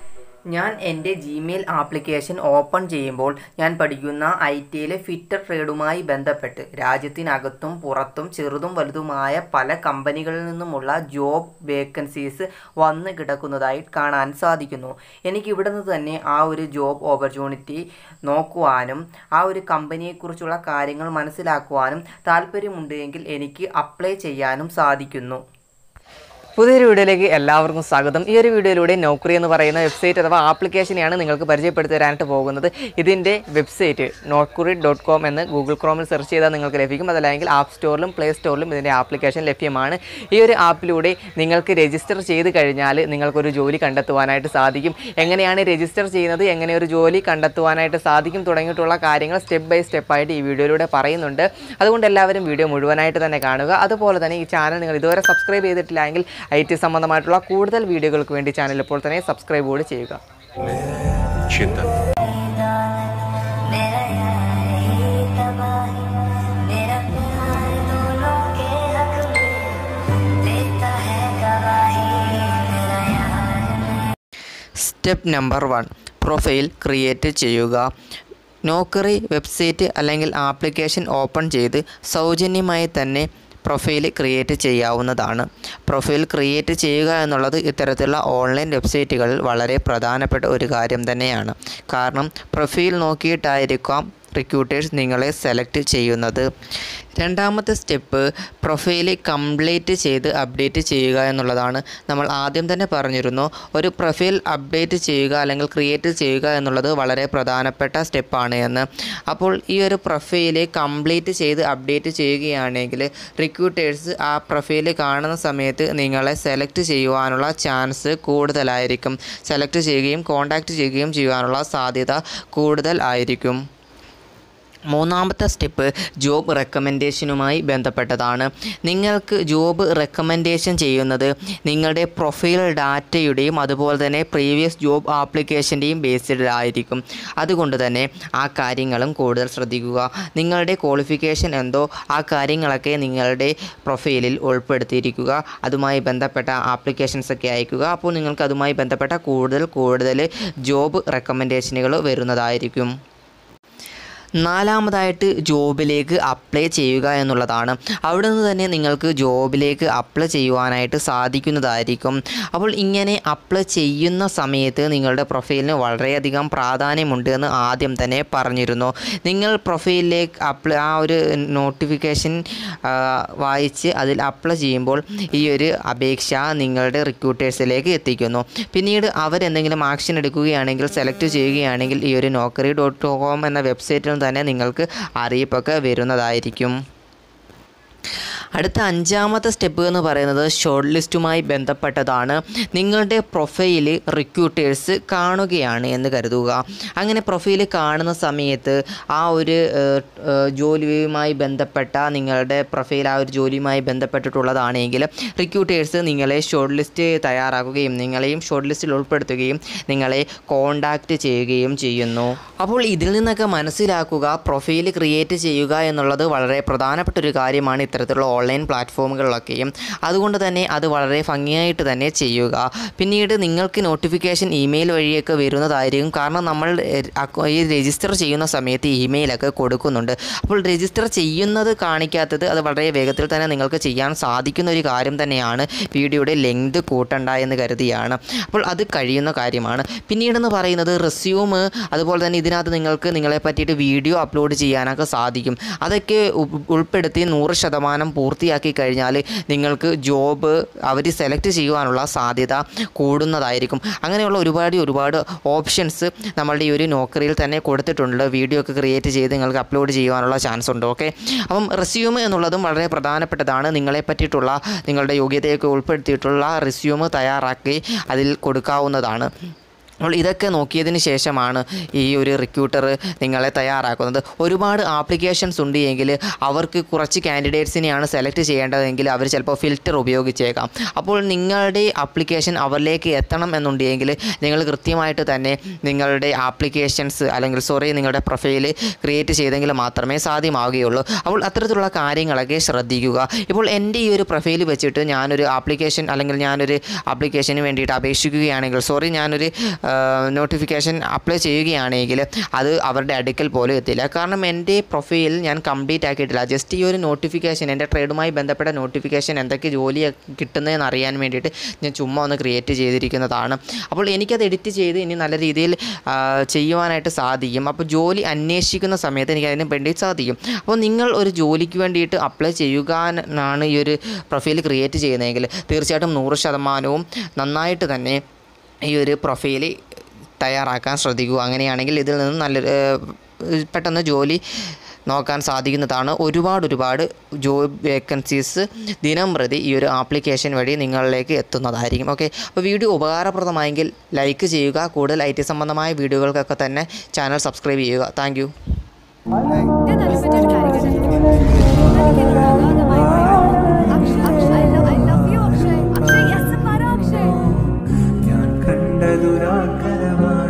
ഞാൻ എൻ്റെ Gmail application open ചെയ്യുമ്പോൾ ഞാൻ പഠിക്കുന്ന ഐ ടിയിലെ ഫിറ്റർ ട്രേഡുമായി ബന്ധപ്പെട്ട് രാജ്യത്തിനകത്തും പുറത്തും ചെറുതും വലുതുമായ പല കമ്പനികളിൽ നിന്നുമുള്ള ജോബ് വേക്കൻസീസ് വന്ന് കിടക്കുന്നതായി കാണാൻ സാധിക്കുന്നു എനിക്ക് ഇവിടെ നിന്ന് തന്നെ ആ ഒരു ജോബ് ഓപ്പർച്യൂണിറ്റി നോക്കുവാനും ആ ഒരു കമ്പനിയെക്കുറിച്ചുള്ള കാര്യങ്ങൾ മനസ്സിലാക്കുവാനും താല്പര്യമുണ്ട് എങ്കിൽ എനിക്ക് അപ്ലൈ ചെയ്യാനും സാധിക്കുന്നു പുതിയൊരു വീഡിയോയിലേക്ക് എല്ലാവർക്കും സ്വാഗതം ഈ ഒരു വീഡിയോയിലൂടെ നൗക്കറി എന്ന് പറയുന്ന വെബ്സൈറ്റ് അഥവാ ആപ്ലിക്കേഷനെയാണ് നിങ്ങൾക്ക് പരിചയപ്പെടുത്തി തരാനായിട്ട് പോകുന്നത് ഇതിൻ്റെ വെബ്സൈറ്റ് നോക്കുറി ഡോട്ട് കോം എന്ന് ഗൂഗിൾ ക്രോമിൽ സെർച്ച് ചെയ്താൽ നിങ്ങൾക്ക് ലഭിക്കും അതല്ലെങ്കിൽ ആപ്പ് സ്റ്റോറിലും പ്ലേ സ്റ്റോറിലും ഇതിൻ്റെ ആപ്ലിക്കേഷൻ ലഭ്യമാണ് ഈ ഒരു ആപ്പിലൂടെ നിങ്ങൾക്ക് രജിസ്റ്റർ ചെയ്ത് കഴിഞ്ഞാൽ നിങ്ങൾക്കൊരു ജോലി കണ്ടെത്തുവാനായിട്ട് സാധിക്കും എങ്ങനെയാണ് രജിസ്റ്റർ ചെയ്യുന്നത് എങ്ങനെ ഒരു ജോലി കണ്ടെത്തുവാനായിട്ട് സാധിക്കും തുടങ്ങിയിട്ടുള്ള കാര്യങ്ങൾ സ്റ്റെപ്പ് ബൈ സ്റ്റെപ്പായിട്ട് ഈ വീഡിയോയിലൂടെ പറയുന്നുണ്ട് അതുകൊണ്ട് എല്ലാവരും വീഡിയോ മുഴുവനായിട്ട് തന്നെ കാണുക അതുപോലെ തന്നെ ഈ ചാനൽ നിങ്ങൾ ഇതുവരെ സബ്സ്ക്രൈബ് ചെയ്തിട്ടില്ലെങ്കിൽ ഐ ടി സംബന്ധമായിട്ടുള്ള കൂടുതൽ വീഡിയോകൾക്ക് വേണ്ടി ചാനൽ ഇപ്പോൾ തന്നെ സബ്സ്ക്രൈബ് കൂടി ചെയ്യുക चिंतन मेरा यार ही तबाही मेरा प्यार दोनों के हक में देता है गवाही मेरा यार step number one profile create ചെയ്യുക നോക്കറി വെബ്സൈറ്റ് അല്ലെങ്കിൽ ആപ്ലിക്കേഷൻ ഓപ്പൺ ചെയ്ത് സൗജന്യമായി തന്നെ പ്രൊഫൈൽ ക്രിയേറ്റ് ചെയ്യാവുന്നതാണ് പ്രൊഫൈൽ ക്രിയേറ്റ് ചെയ്യുക എന്നുള്ളത് ഇത്തരത്തിലുള്ള ഓൺലൈൻ വെബ്സൈറ്റുകളിൽ വളരെ പ്രധാനപ്പെട്ട ഒരു കാര്യം തന്നെയാണ് കാരണം പ്രൊഫൈൽ നോക്കിയിട്ടായിരിക്കാം റിക്രൂട്ടേഴ്സ് നിങ്ങളെ സെലക്ട് ചെയ്യുന്നത് രണ്ടാമത്തെ സ്റ്റെപ്പ് പ്രൊഫൈൽ കംപ്ലീറ്റ് ചെയ്ത് അപ്ഡേറ്റ് ചെയ്യുക എന്നുള്ളതാണ് നമ്മൾ ആദ്യം തന്നെ പറഞ്ഞിരുന്നു ഒരു പ്രൊഫൈൽ അപ്ഡേറ്റ് ചെയ്യുക അല്ലെങ്കിൽ ക്രിയേറ്റ് ചെയ്യുക എന്നുള്ളത് വളരെ പ്രധാനപ്പെട്ട സ്റ്റെപ്പാണ് എന്ന് അപ്പോൾ ഈ ഒരു പ്രൊഫൈൽ കംപ്ലീറ്റ് ചെയ്ത് അപ്ഡേറ്റ് ചെയ്യുകയാണെങ്കിൽ റിക്രൂട്ടേഴ്സ് ആ പ്രൊഫൈൽ കാണുന്ന സമയത്ത് നിങ്ങളെ സെലക്ട് ചെയ്യുവാനുള്ള ചാൻസ് കൂടുതലായിരിക്കും സെലക്ട് ചെയ്യുകയും കോൺടാക്റ്റ് ചെയ്യുകയും ചെയ്യുവാനുള്ള സാധ്യത കൂടുതൽ ആയിരിക്കും മൂന്നാമത്തെ സ്റ്റെപ്പ് ജോബ് റെക്കമെൻഡേഷനുമായി ബന്ധപ്പെട്ടതാണ് നിങ്ങൾക്ക് ജോബ് റെക്കമെൻഡേഷൻ ചെയ്യുന്നത് നിങ്ങളുടെ പ്രൊഫൈൽ ഡാറ്റയുടെയും അതുപോലെ തന്നെ പ്രീവിയസ് ജോബ് ആപ്ലിക്കേഷൻ്റെയും ബേസ്ഡിലായിരിക്കും അതുകൊണ്ട് തന്നെ ആ കാര്യങ്ങളും കൂടുതൽ ശ്രദ്ധിക്കുക നിങ്ങളുടെ ക്വാളിഫിക്കേഷൻ എന്തോ ആ കാര്യങ്ങളൊക്കെ നിങ്ങളുടെ പ്രൊഫൈലിൽ ഉൾപ്പെടുത്തിയിരിക്കുക അതുമായി ബന്ധപ്പെട്ട ആപ്ലിക്കേഷൻസ് ഒക്കെ അയക്കുക അപ്പോൾ നിങ്ങൾക്ക് അതുമായി ബന്ധപ്പെട്ട കൂടുതൽ കൂടുതൽ ജോബ് റെക്കമെൻഡേഷനുകൾ വരുന്നതായിരിക്കും നാലാമതായിട്ട് ജോബിലേക്ക് അപ്ലൈ ചെയ്യുക എന്നുള്ളതാണ് അവിടെ നിന്ന് തന്നെ നിങ്ങൾക്ക് ജോബിലേക്ക് അപ്ലൈ ചെയ്യുവാനായിട്ട് സാധിക്കുന്നതായിരിക്കും അപ്പോൾ ഇങ്ങനെ അപ്ലൈ ചെയ്യുന്ന സമയത്ത് നിങ്ങളുടെ പ്രൊഫൈലിന് വളരെയധികം പ്രാധാന്യമുണ്ട് എന്ന് ആദ്യം തന്നെ പറഞ്ഞിരുന്നു നിങ്ങൾ പ്രൊഫൈലിലേക്ക് അപ്ലൈ ആ ഒരു നോട്ടിഫിക്കേഷൻ വായിച്ച് അതിൽ അപ്ലൈ ചെയ്യുമ്പോൾ ഈ ഒരു അപേക്ഷ നിങ്ങളുടെ റിക്രൂട്ടേഴ്സിലേക്ക് എത്തിക്കുന്നു പിന്നീട് അവരെന്തെങ്കിലും ആക്ഷൻ എടുക്കുകയാണെങ്കിൽ സെലക്ട് ചെയ്യുകയാണെങ്കിൽ ഈ ഒരു നോക്കറി ഡോട്ട് കോം എന്ന വെബ്സൈറ്റിൽ തന്നെ നിങ്ങൾക്ക് അറിയിപ്പൊക്കെ വരുന്നതായിരിക്കും അടുത്ത അഞ്ചാമത്തെ സ്റ്റെപ്പ് എന്ന് പറയുന്നത് ഷോർട്ട് ലിസ്റ്റുമായി ബന്ധപ്പെട്ടതാണ് നിങ്ങളുടെ പ്രൊഫൈൽ റിക്രൂട്ടേഴ്സ് കാണുകയാണ് എന്ന് കരുതുക അങ്ങനെ പ്രൊഫൈൽ കാണുന്ന സമയത്ത് ആ ഒരു ഏഹ്, ഏഹ്, ജോലിയുമായി ബന്ധപ്പെട്ട നിങ്ങളുടെ പ്രൊഫൈൽ ആ ഒരു ജോലിയുമായി ബന്ധപ്പെട്ടിട്ടുള്ളതാണെങ്കിൽ റിക്രൂട്ടേഴ്സ് നിങ്ങളെ ഷോർട്ട് ലിസ്റ്റ് തയ്യാറാക്കുകയും നിങ്ങളെയും ഷോർട്ട് ലിസ്റ്റിൽ ഉൾപ്പെടുത്തുകയും നിങ്ങളെ കോണ്ടാക്റ്റ് ചെയ്യുകയും ചെയ്യുന്നു അപ്പോൾ ഇതിൽ നിന്നൊക്കെ മനസ്സിലാക്കുക പ്രൊഫൈൽ ക്രിയേറ്റ് ചെയ്യുക എന്നുള്ളത് വളരെ പ്രധാനപ്പെട്ട ഒരു കാര്യമാണ് ഇത്തരത്തിലുള്ള ഓൺലൈൻ പ്ലാറ്റ്ഫോമുകളിലൊക്കെയും അതുകൊണ്ട് തന്നെ അത് വളരെ ഭംഗിയായിട്ട് തന്നെ ചെയ്യുക പിന്നീട് നിങ്ങൾക്ക് നോട്ടിഫിക്കേഷൻ ഇമെയിൽ വഴിയൊക്കെ വരുന്നതായിരിക്കും കാരണം നമ്മൾ എ- അക്കൗ- ഈ രജിസ്റ്റർ ചെയ്യുന്ന സമയത്ത് ഇമെയിലൊക്കെ കൊടുക്കുന്നുണ്ട് അപ്പോൾ രജിസ്റ്റർ ചെയ്യുന്നത് കാണിക്കാത്തത് അത് വളരെ വേഗത്തിൽ തന്നെ നിങ്ങൾക്ക് ചെയ്യാൻ സാധിക്കുന്ന ഒരു കാര്യം തന്നെയാണ് വീഡിയോയുടെ ലെങ്ത് കൂട്ടണ്ട എന്ന് കരുതിയാണ് അപ്പോൾ അത് കഴിയുന്ന കാര്യമാണ് പിന്നീടെന്ന് പറയുന്നത് റെസ്യൂം അതുപോലെ തന്നെ ഇതിനകത്ത് നിങ്ങൾക്ക് നിങ്ങളെ പറ്റിയിട്ട് വീഡിയോ അപ്ലോഡ് ചെയ്യാനൊക്കെ സാധിക്കും അതൊക്കെ ഉ- ഉൾപ്പെടുത്തി നൂറ് ശതമാനം പൂർത്തിയാക്കി കഴിഞ്ഞാൽ നിങ്ങൾക്ക് ജോബ് അവർ സെലക്ട് ചെയ്യുവാനുള്ള സാധ്യത കൂടുന്നതായിരിക്കും അങ്ങനെയുള്ള ഒരുപാട് ഒരുപാട് ഓപ്ഷൻസ് നമ്മളുടെ ഈ ഒരു നോക്കറിയിൽ തന്നെ കൊടുത്തിട്ടുണ്ട് വീഡിയോ ഒക്കെ ക്രിയേറ്റ് ചെയ്ത് നിങ്ങൾക്ക് അപ്ലോഡ് ചെയ്യുവാനുള്ള ചാൻസ് ഉണ്ട് ഓക്കെ അപ്പം റെസ്യൂം എന്നുള്ളതും വളരെ പ്രധാനപ്പെട്ടതാണ് നിങ്ങളെ പറ്റിയിട്ടുള്ള നിങ്ങളുടെ യോഗ്യതയൊക്കെ ഉൾപ്പെടുത്തിയിട്ടുള്ള റെസ്യൂം തയ്യാറാക്കി അതിൽ കൊടുക്കാവുന്നതാണ് അപ്പോൾ ഇതൊക്കെ നോക്കിയതിന് ശേഷമാണ് ഈ ഒരു റിക്രൂട്ടർ നിങ്ങളെ തയ്യാറാക്കുന്നത് ഒരുപാട് ആപ്ലിക്കേഷൻസ് ഉണ്ട് എങ്കിൽ അവർക്ക് കുറച്ച് കാൻഡിഡേറ്റ്സിനെയാണ് സെലക്ട് ചെയ്യേണ്ടതെങ്കിൽ അവർ ചിലപ്പോൾ ഫിൽറ്റർ ഉപയോഗിച്ചേക്കാം അപ്പോൾ നിങ്ങളുടെ ആപ്ലിക്കേഷൻ അവരിലേക്ക് എത്തണം എന്നുണ്ടെങ്കിൽ നിങ്ങൾ കൃത്യമായിട്ട് തന്നെ നിങ്ങളുടെ ആപ്ലിക്കേഷൻസ് അല്ലെങ്കിൽ സോറി നിങ്ങളുടെ പ്രൊഫൈൽ ക്രിയേറ്റ് ചെയ്തെങ്കിൽ മാത്രമേ സാധ്യമാവുകയുള്ളൂ അപ്പോൾ അത്തരത്തിലുള്ള കാര്യങ്ങളൊക്കെ ശ്രദ്ധിക്കുക ഇപ്പോൾ എൻ്റെ ഈ ഒരു പ്രൊഫൈൽ വെച്ചിട്ട് ഞാനൊരു ആപ്ലിക്കേഷൻ അല്ലെങ്കിൽ ഞാനൊരു ആപ്ലിക്കേഷന് വേണ്ടിയിട്ട് അപേക്ഷിക്കുകയാണെങ്കിൽ സോറി ഞാനൊരു നോട്ടിഫിക്കേഷൻ അപ്ലൈ ചെയ്യുകയാണെങ്കിൽ അത് അവരുടെ അടുക്കൽ പോലും എത്തില്ല കാരണം എൻ്റെ പ്രൊഫൈൽ ഞാൻ കംപ്ലീറ്റ് ആക്കിയിട്ടില്ല ജസ്റ്റ് ഈ ഒരു നോട്ടിഫിക്കേഷൻ എൻ്റെ ട്രേഡുമായി ബന്ധപ്പെട്ട നോട്ടിഫിക്കേഷൻ എന്തൊക്കെ ജോലി കിട്ടുന്നതെന്ന് അറിയാൻ വേണ്ടിയിട്ട് ഞാൻ ചുമ്മാ ഒന്ന് ക്രിയേറ്റ് ചെയ്തിരിക്കുന്നതാണ് അപ്പോൾ എനിക്കത് എഡിറ്റ് ചെയ്ത് ഇനി നല്ല രീതിയിൽ ആ, ചെയ്യുവാനായിട്ട് സാധിക്കും അപ്പോൾ ജോലി അന്വേഷിക്കുന്ന സമയത്ത് എനിക്ക് അതിന് വേണ്ടി സാധിക്കും അപ്പോൾ നിങ്ങൾ ഒരു ജോലിക്ക് വേണ്ടിയിട്ട് അപ്ലൈ ചെയ്യുവാനാണ് ഈ ഒരു പ്രൊഫൈൽ ക്രിയേറ്റ് ചെയ്യുന്നതെങ്കിൽ തീർച്ചയായിട്ടും നൂറ് ശതമാനവും നന്നായിട്ട് തന്നെ ഈ ഒരു പ്രൊഫൈൽ തയ്യാറാക്കാൻ ശ്രദ്ധിക്കുക അങ്ങനെയാണെങ്കിൽ ഇതിൽ നിന്ന് നല്ല ഏഹ്, പെട്ടെന്ന് ജോലി നോക്കാൻ സാധിക്കുന്നതാണ് ഒരുപാട് ഒരുപാട് ജോബ് വേക്കൻസീസ് ദിനം പ്രതി ഈ ഒരു ആപ്ലിക്കേഷൻ വഴി നിങ്ങളിലേക്ക് എത്തുന്നതായിരിക്കും ഓക്കെ അപ്പോൾ വീഡിയോ ഉപകാരപ്രദമായെങ്കിൽ ലൈക്ക് ചെയ്യുക കൂടുതൽ ഐ ടി സംബന്ധമായ വീഡിയോകൾക്കൊക്കെ തന്നെ ചാനൽ സബ്സ്ക്രൈബ് ചെയ്യുക താങ്ക് ഞാൻ അതിനെപ്പറ്റി ഒരു കാര്യം കേട്ടിട്ടുണ്ട്. എനിക്കിത് അഗാധമായി ഭയമാണ്. Akshay, Akshay, I love- I love you, Akshay. Akshay, yes, പറ, അക്ഷയ്. ഞാൻ കണ്ടതുരാക്കരമായി